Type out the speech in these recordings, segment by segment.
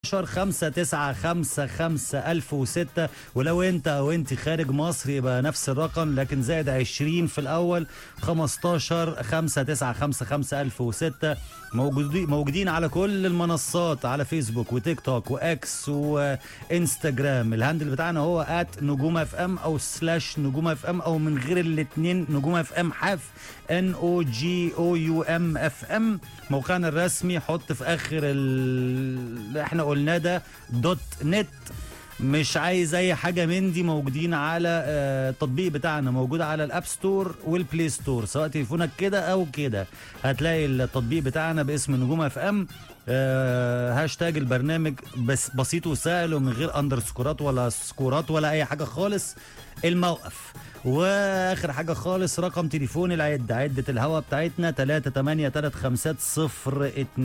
15 5 9 5 5 1006 ولو انت او انت خارج مصر يبقى نفس الرقم لكن زائد 20 في الاول 15 5 9 5 5 1006 موجودين موجودين على كل المنصات على فيسبوك وتيك توك واكس وانستجرام الهاندل بتاعنا هو ات نجوم اف ام او سلاش نجوم اف ام او من غير الاثنين نجوم اف ام حاف ان او جي او يو ام اف ام موقعنا الرسمي حط في اخر اللي احنا قلناه ده دوت نت مش عايز اي حاجه من دي موجودين على آه، التطبيق بتاعنا موجود على الاب ستور والبلاي ستور سواء تليفونك كده او كده هتلاقي التطبيق بتاعنا باسم نجوم اف ام آه، هاشتاج البرنامج بس بسيط وسهل ومن غير اندرسكورات ولا سكورات ولا اي حاجه خالص الموقف واخر حاجه خالص رقم تليفون العده عده الهوا بتاعتنا 3 8 3 5 0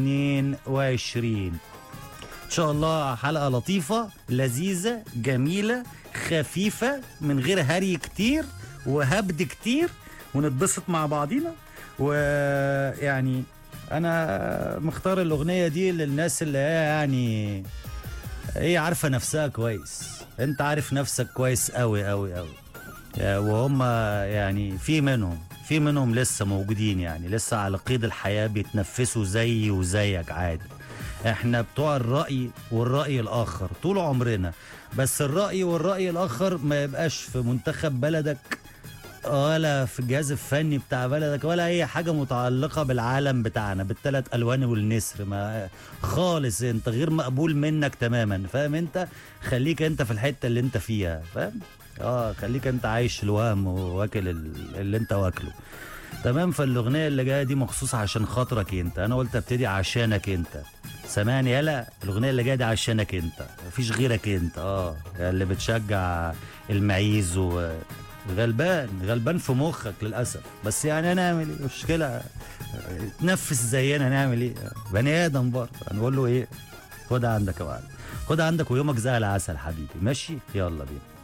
22 ان شاء الله حلقه لطيفه لذيذه جميله خفيفه من غير هري كتير وهبد كتير ونتبسط مع بعضينا ويعني انا مختار الاغنيه دي للناس اللي هي يعني هي عارفه نفسها كويس انت عارف نفسك كويس قوي قوي قوي وهم يعني في منهم في منهم لسه موجودين يعني لسه على قيد الحياه بيتنفسوا زيي وزيك عادي احنا بتوع الرأي والرأي الآخر طول عمرنا بس الرأي والرأي الآخر ما يبقاش في منتخب بلدك ولا في الجهاز الفني بتاع بلدك ولا اي حاجه متعلقه بالعالم بتاعنا بالثلاث الوان والنسر ما خالص انت غير مقبول منك تماما فاهم انت خليك انت في الحته اللي انت فيها فاهم اه خليك انت عايش الوهم واكل ال- اللي انت واكله تمام فالاغنيه اللي جايه دي مخصوص عشان خاطرك انت انا قلت ابتدي عشانك انت سامعني يلا الاغنيه اللي جايه دي عشانك انت مفيش غيرك انت اه اللي بتشجع المعيز و غلبان غلبان في مخك للاسف بس يعني هنعمل ايه مشكله تنفس زينا نعمل ايه بني ادم برضه هنقول له ايه خدها عندك يا معلم خدها عندك ويومك زي العسل حبيبي ماشي يلا بينا